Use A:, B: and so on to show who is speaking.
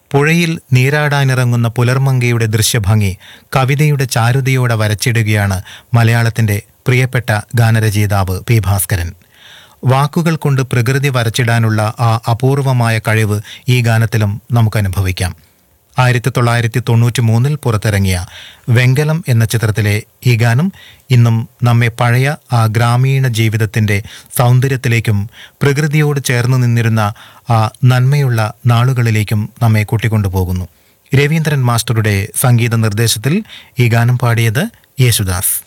A: പുഴയിൽ നീരാടാനിറങ്ങുന്ന പുലർമങ്കയുടെ ദൃശ്യഭംഗി കവിതയുടെ ചാരുതയോടെ വരച്ചിടുകയാണ് മലയാളത്തിന്റെ പ്രിയപ്പെട്ട ഗാനരചയിതാവ് പി ഭാസ്കരൻ വാക്കുകൾ കൊണ്ട് പ്രകൃതി വരച്ചിടാനുള്ള ആ അപൂർവമായ കഴിവ് ഈ ഗാനത്തിലും നമുക്ക് അനുഭവിക്കാം ആയിരത്തി തൊള്ളായിരത്തി തൊണ്ണൂറ്റി മൂന്നിൽ പുറത്തിറങ്ങിയ വെങ്കലം എന്ന ചിത്രത്തിലെ ഈ ഗാനം ഇന്നും നമ്മെ പഴയ ആ ഗ്രാമീണ ജീവിതത്തിൻ്റെ സൗന്ദര്യത്തിലേക്കും പ്രകൃതിയോട് ചേർന്ന് നിന്നിരുന്ന ആ നന്മയുള്ള നാളുകളിലേക്കും നമ്മെ കൂട്ടിക്കൊണ്ടുപോകുന്നു രവീന്ദ്രൻ മാസ്റ്ററുടെ സംഗീത നിർദ്ദേശത്തിൽ ഈ ഗാനം പാടിയത് യേശുദാസ്